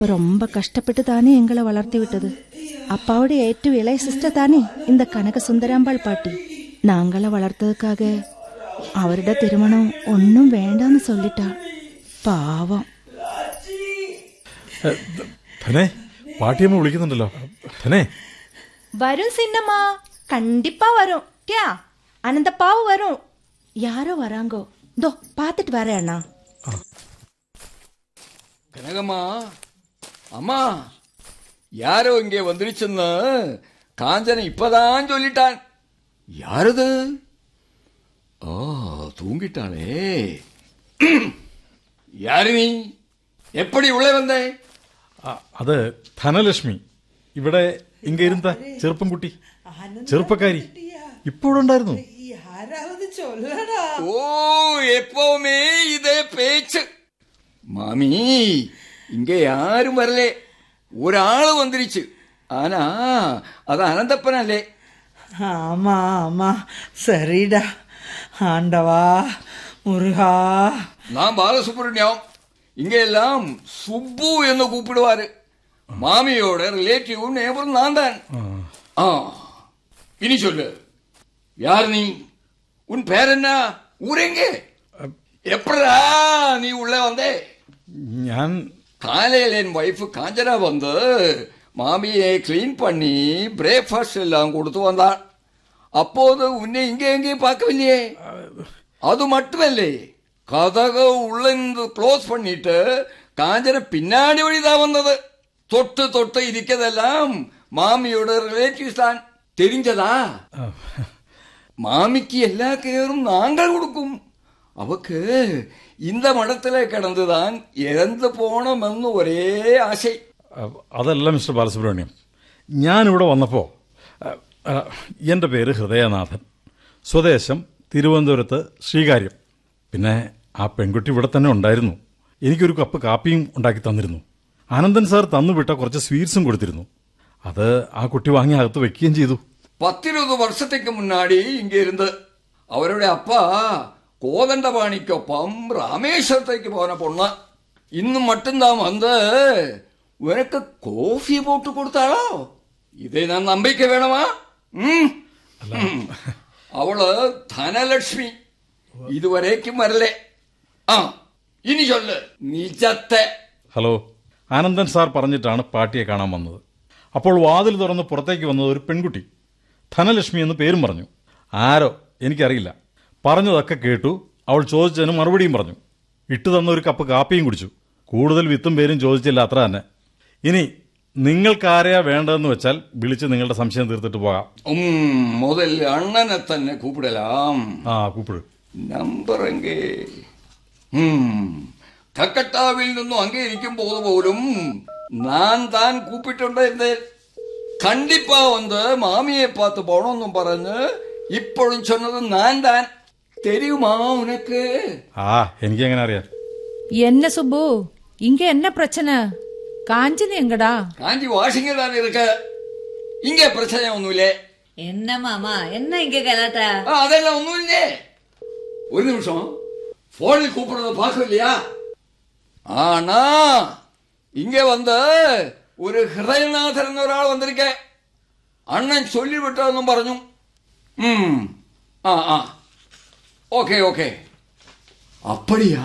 ரொம்ப கஷ்டப்பட்டு தானே எங்களை வளர்த்தி விட்டது அப்பாவுடைய ஏற்று இளைய சிஸ்டர் தானே இந்த கனக சுந்தராம்பாள் பாட்டி நாங்கள வளர்த்ததுக்காக அவരുടെ திருமணம் ஒன்றும் வேண்டாம்னு சொல்லிட்டா പാവം ധനേ പാട്ടിയമ്മ വിളിക്കുന്നുണ്ടല്ലോ ധനേ வரும் சின்னம்மா கண்டிப்பா வரும் கியா அனந்தப்பாவும் வரும் யாரோ வராங்கோ தோ பார்த்துட்டு வரேன் அண்ணா கனகம்மா அம்மா யாரோ இங்கே வந்துருச்சுன்னு காஞ்சனை இப்பதான் சொல்லிட்டான் யாரது ஆ தூங்கிட்டாளே யாரு நீ எப்படி உள்ளே வந்தே ആ, അത് ധനലക്ഷ്മി ഇവിടെ ഇങ്ങ ഇരുന്ന ചെറുപ്പം കുട്ടി ചെറുപ്പക്കാരി ഇപ്പോഴുണ്ടായിരുന്നു யாராவது சொல்லடா ஓ எப்பவுமே இதே பேச்சு மாமி இங்க யாரும் வரலே ஒரு ஆளு வந்துருச்சு ஆனா அது அனந்தப்பனல்லே ஆமா ஆமா சரிடா ஆண்டவா முருகா நான் பாலசுப்ரமணியம் இங்க எல்லாம் சுப்பு என்று கூப்பிடுவாரு மாமியோட ரிலேட்டிவ் நேபரும் நான் தான் ஆ இனி சொல்லு யார் நீ உன் பேர் என்ன ஊரெங்க எப்படா நீ உள்ள வந்தே ഞാൻ காலையில் என் ஒய்ஃப் காஞ்சனா வந்து மாமியை க்ளீன் பண்ணி பிரேக்ஃபாஸ்ட் எல்லாம் கொடுத்து வந்தாள் அப்போது உன்னை இங்கே எங்கேயும் பார்க்கவில்லையே அது மட்டுமல்லே கதக உள்ள இருந்து க்ளோஸ் பண்ணிட்டு காஞ்சന பின்னாடி வழிதான் வந்தது தொட்டு தொட்டு இருக்கதெல்லாம் மாமியோட ரிலேட்டிவ்ஸ் தான் தெரிஞ்சதா மாமிக்கு எல்லா கேரும் நாங்கள் கொடுக்கும் அவக்கு இந்த மடத்துல கிடந்துதான் இறந்து போனோமெന്ന് ഒരേ ആശை അതല്ല മിസ്റ്റർ ബാലസുബ്രഹ്മണ്യം ഞാനിവിടെ വന്നപ്പോൾ എൻ്റെ പേര് ഹൃദയനാഥൻ സ്വദേശം തിരുവനന്തപുരത്ത് ശ്രീകാര്യം പിന്നെ ആ പെൺകുട്ടി ഇവിടെ തന്നെ ഉണ്ടായിരുന്നു എനിക്കൊരു കപ്പ് കാപ്പിയും ഉണ്ടാക്കി തന്നിരുന്നു ആനന്ദൻ സാർ തന്നുവിട്ട കുറച്ച് സ്വീറ്റ്സും കൊടുത്തിരുന്നു അത് ആ കുട്ടി വാങ്ങി അകത്ത് വെക്കുകയും ചെയ്തു പത്തിരുപത് വർഷത്തേക്ക് മുന്നാടി ഇങ്ങ ഇരുന്ന് അവരുടെ അപ്പ കോതണ്ടപാണിക്കൊപ്പം രാമേശ്വരത്തേക്ക് പോന പൊണ്ണ് ഇന്നും മട്ടുംതാൻ വന്ന് ഉനക്ക് കോഫി പോട്ട് കൊടുത്താളോ ഇതേ ഞാൻ നമ്പിക്ക വേണമാ ഉം. ഉം. അവള് ധനലക്ഷ്മി ഇതുവരേക്കും വരലേ ആ ഇനി ചൊല്ല് നിജത്തെ ഹലോ ആനന്ദൻ സാർ പറഞ്ഞിട്ടാണ് പാട്ടിയെ കാണാൻ വന്നത് അപ്പോൾ വാതിൽ തുറന്ന് പുറത്തേക്ക് വന്നത് ഒരു പെൺകുട്ടി ധനലക്ഷ്മി എന്ന് പേരും പറഞ്ഞു ആരോ എനിക്കറിയില്ല പറഞ്ഞതൊക്കെ കേട്ടു അവൾ ചോദിച്ചതിന് മറുപടിയും പറഞ്ഞു ഇട്ടു തന്ന ഒരു കപ്പ് കാപ്പിയും കുടിച്ചു കൂടുതൽ വിത്തും പേരും ചോദിച്ചില്ല അത്ര തന്നെ ഇനി നിങ്ങൾക്കാരെയാ വേണ്ടതെന്ന് വെച്ചാൽ വിളിച്ച് നിങ്ങളുടെ സംശയം തീർത്തിട്ട് പോകാം ഉം, മുതൽ അണ്ണനെ തന്നെ കൂപ്പിടലാം ആ കൂപ്പിട് നമ്പർ എങ്കേ ഉം, കക്കട്ടാവിൽ നിന്നും അങ്ങേ ഇരിക്കുമ്പോൾ പോലും ഞാൻ താൻ കൂപ്പിട്ടുണ്ടായിരുന്നേ കണ്ടിപ്പാ വന്ന് മാമിയെ പാത്ത് പോണമെന്നും പറഞ്ഞ് ഇപ്പോഴും ചൊന്നത് ഞാൻ താൻ തെരുമാ ഉനക്ക് ആ എനിക്കെങ്ങനെ അറിയാം என்ன சுப்பு இங்க என்ன பிரச்சனை காஞ்சனி எங்கடா കാഞ്ചി വാഷിംഗ് താൻ ഇருக்கு ഇങ്ങ പ്രശ്ന ഒന്നുമില്ലേ என்ன மாமா என்ன இங்க கலாட்டா ആ അതെല്ലാം ഒന്നുമില്ലേ ഒരു നിമിഷം ഫോണിൽ കൂപ്പിടുന്നത് പാക്കില്ലയാ ആണാ ഇങ്ങ വന്ന് ഒരു ഹൃദയനാഥൻ എന്നൊരാൾ വന്നിരിക്കെ അണ്ണൻ ചൊല്ലിവിട്ടതെന്നും പറഞ്ഞു ഉം. ആ ആ ഓക്കെ ഓക്കെ அப்படியா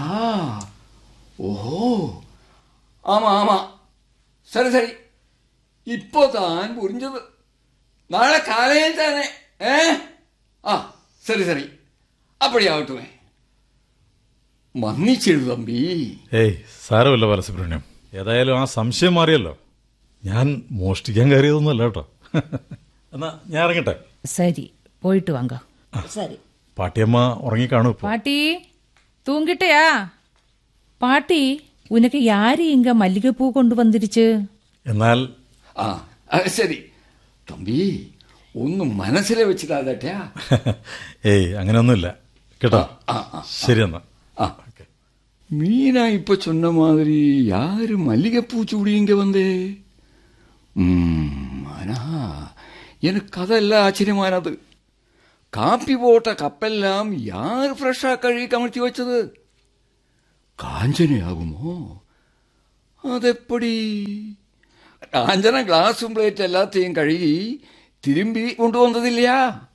ஓஹோ ஆமா ஆமா சரி சரி இப்போதான் புரிஞ்சது നാളെ കാലയിൽ തന്നെ ഏ ആ ശരി ശരി അപ്പടിയാവട്ടുമേ മന്നിച്ചിടു തമ്പി ഏയ് സാരമല്ല ബാലസുബ്രഹ്മണ്യം ഏതായാലും ആ സംശയം മാറിയല്ലോ ഞാൻ മോഷ്ടിക്കാൻ കയറിയതൊന്നുമല്ല കേട്ടോ എന്നാ ഞാൻ ഇറങ്ങട്ടെ சரி போயிட்டு வாங்க சரி പാട്ടിയമ്മ ഉറങ്ങിക്കാണും ഇപ്പൊ பாட்டி தூங்கிட்டயா பாட்டி உனக்கு யாரு இங்க மல்லிகைப்பூ கொண்டு வந்துருச்சு എന്നാൽ ആ അത് ശരി തമ്പി ഒന്നും മനസ്സിലെ വെച്ചിട്ടാ ഏയ് അങ്ങനെയൊന്നുമില്ല കേട്ടോ ആ, ആ, ശരി എന്നാ ആ மீனா இப்ப சொன்ன மாதிரி யாரு மல்லிகைப்பூ சூடி இங்க வந்தே ம், ஆனா எனக்கு அதெல்லாம் ஆச்சரியமானது காப்பி போட்ட கப்பெல்லாம் யார் ஃப்ரெஷ்ஷா கழுவி கமழ்த்தி வச்சது காஞ்சனை ஆகுமோ അതെപ്പടി കാഞ്ചന ഗ്ലാസും പ്ലേറ്റ് എല്ലാത്തെയും കഴുകി തിരുമ്പി കൊണ്ടുവന്നതില്ല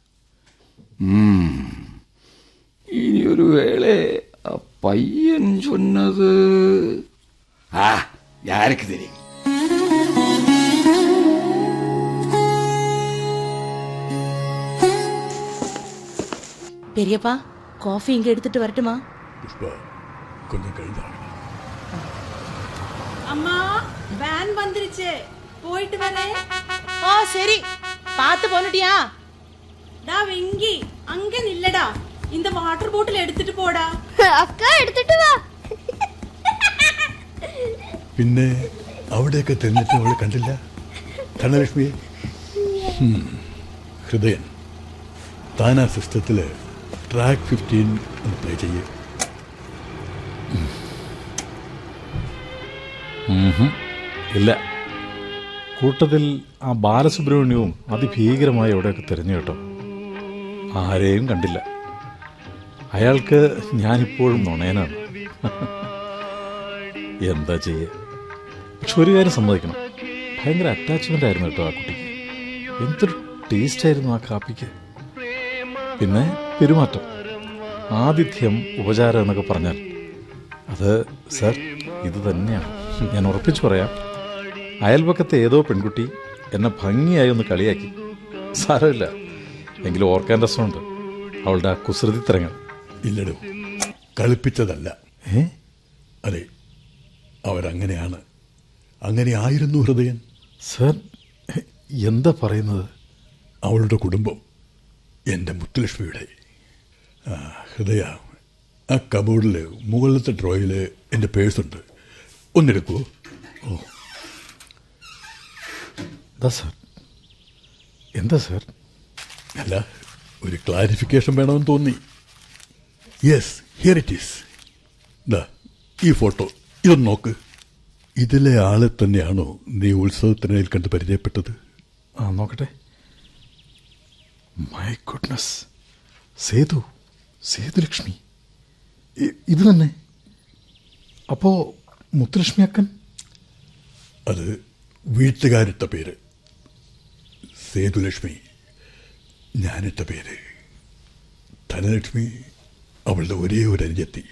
ഇനിയൊരു വേള ആ പയ്യൻ ചൊന്നത് ആ யாருக்கு தெரியும் பெரியப்பா காஃபி இங்க எடுத்துட்டு வரட்டுமா புஷ்பா கொஞ்சம் கழிந்தாங்க அம்மா வேன் வந்துருச்சு போயிட்டு வரேன் ஆ சரி பார்த்து போனட்டியா டா வெங்கி அங்க நில்லடா இந்த வாட்டர் பாட்டில் எடுத்துட்டு போடா അക്ക എടുത്തിട്ട് വാ പിന്നെ അവിടെയൊക്കെ തിരിഞ്ഞിട്ട് അവളെ കണ്ടില്ല ധനലക്ഷ്മിയെ ഹും. ഹൃദയൻ താൻ ആ സിസ്റ്റത്തിൽ ട്രാക്ക് ഫിഫ്റ്റീൻ ഒന്ന് പ്ലേ ചെയ്യേ ഇല്ല കൂട്ടത്തിൽ ആ ബാലസുബ്രഹ്മണ്യവും അതിഭീകരമായി എവിടെയൊക്കെ തിരഞ്ഞു കേട്ടോ ആരെയും കണ്ടില്ല അയാൾക്ക് ഞാനിപ്പോഴും നുണയനാണ് എന്താ ചെയ്യ പക്ഷെ ഒരു കാര്യം സമ്മതിക്കണം ഭയങ്കര അറ്റാച്ച്മെന്റ് ആയിരുന്നു കേട്ടോ ആ കുട്ടിക്ക് എന്തൊരു ടേസ്റ്റ് ആയിരുന്നു ആ കാപ്പിക്ക് പിന്നെ പെരുമാറ്റം ആതിഥ്യം ഉപചാരം എന്നൊക്കെ പറഞ്ഞാൽ അത് സർ ഇത് തന്നെയാണ് ഞാൻ ഉറപ്പിച്ചു പറയാം അയൽപക്കത്തെ ഏതോ പെൺകുട്ടി എന്നെ ഭംഗിയായി ഒന്ന് കളിയാക്കി സാരമില്ല എങ്കിലും ഓർക്കാൻ രസമുണ്ട് അവളുടെ ആ കുസൃതിത്തരങ്ങൾ ഇല്ലടോ കളിപ്പിച്ചതല്ല ഏ അതെ അവരങ്ങനെയാണ് അങ്ങനെ ആയിരുന്നു ഹൃദയൻ സർ എന്താ പറയുന്നത് അവളുടെ കുടുംബം എൻ്റെ മുത്തുലക്ഷ്മിയുടെ ആ, ഹൃദയ ആ കബോർഡിൽ മുകളിലത്തെ ഡ്രോയിൽ എൻ്റെ പേഴ്സുണ്ട് ഒന്നെടുക്കുമോ എന്താ സർ എന്താ സർ അല്ല ഒരു ക്ലാരിഫിക്കേഷൻ വേണമെന്ന് തോന്നി യെസ് ഹിയർ ഇറ്റ് ഈസ് ദാ ഈ ഫോട്ടോ ഇതൊന്ന് നോക്ക് ഇതിലെ ആളെ തന്നെയാണോ നീ ഉത്സവത്തിനിടയിൽ കണ്ട് പരിചയപ്പെട്ടത് ആ നോക്കട്ടെ മൈ ഗുഡ്നസ് സേതു സേതുലക്ഷ്മി ഇ- ഇത് തന്നെ അപ്പോ മുത്തുലക്ഷ്മി അക്കൻ അത് വീട്ടുകാരിട്ട പേര് സേതുലക്ഷ്മി ഞാനിട്ട പേര് ധനലക്ഷ്മി അവളുടെ ഒരേ ഒരു അനുജത്തി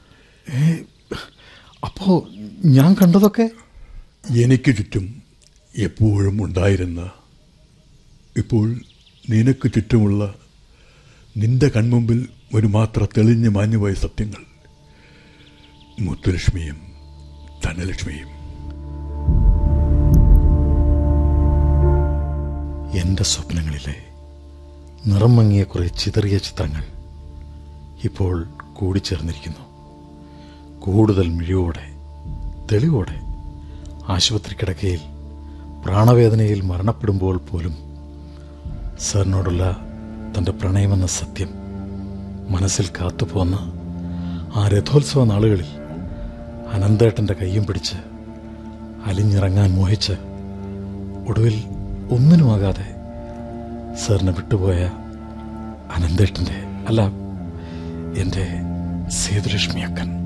അപ്പോ ഞാൻ കണ്ടതൊക്കെ എനിക്ക് ചുറ്റും എപ്പോഴും ഉണ്ടായിരുന്ന ഇപ്പോൾ നിനക്ക് ചുറ്റുമുള്ള നിന്റെ കൺമുമ്പിൽ ഒരു മാത്ര തെളിഞ്ഞു മാഞ്ഞുപോയ സത്യങ്ങൾ മുത്തുലക്ഷ്മിയും ധനലക്ഷ്മിയും എന്റെ സ്വപ്നങ്ങളിലെ നിറം മങ്ങിയ കുറെ ചിതറിയ ചിത്രങ്ങൾ ഇപ്പോൾ കൂടിച്ചേർന്നിരിക്കുന്നു കൂടുതൽ മിഴിവോടെ തെളിവോടെ ആശുപത്രി കിടക്കയിൽ പ്രാണവേദനയിൽ മരണപ്പെടുമ്പോൾ പോലും സാറിനോടുള്ള തൻ്റെ പ്രണയമെന്ന സത്യം മനസ്സിൽ കാത്തുപോന്ന ആ രഥോത്സവ നാളുകളിൽ അനന്തേട്ടൻ്റെ കയ്യും പിടിച്ച് അലിഞ്ഞിറങ്ങാൻ മോഹിച്ച് ഒടുവിൽ ഒന്നിനുമാകാതെ സാറിനെ വിട്ടുപോയ അനന്തേട്ടൻ്റെ അല്ല എൻ്റെ സേതുലക്ഷ്മി അക്കൻ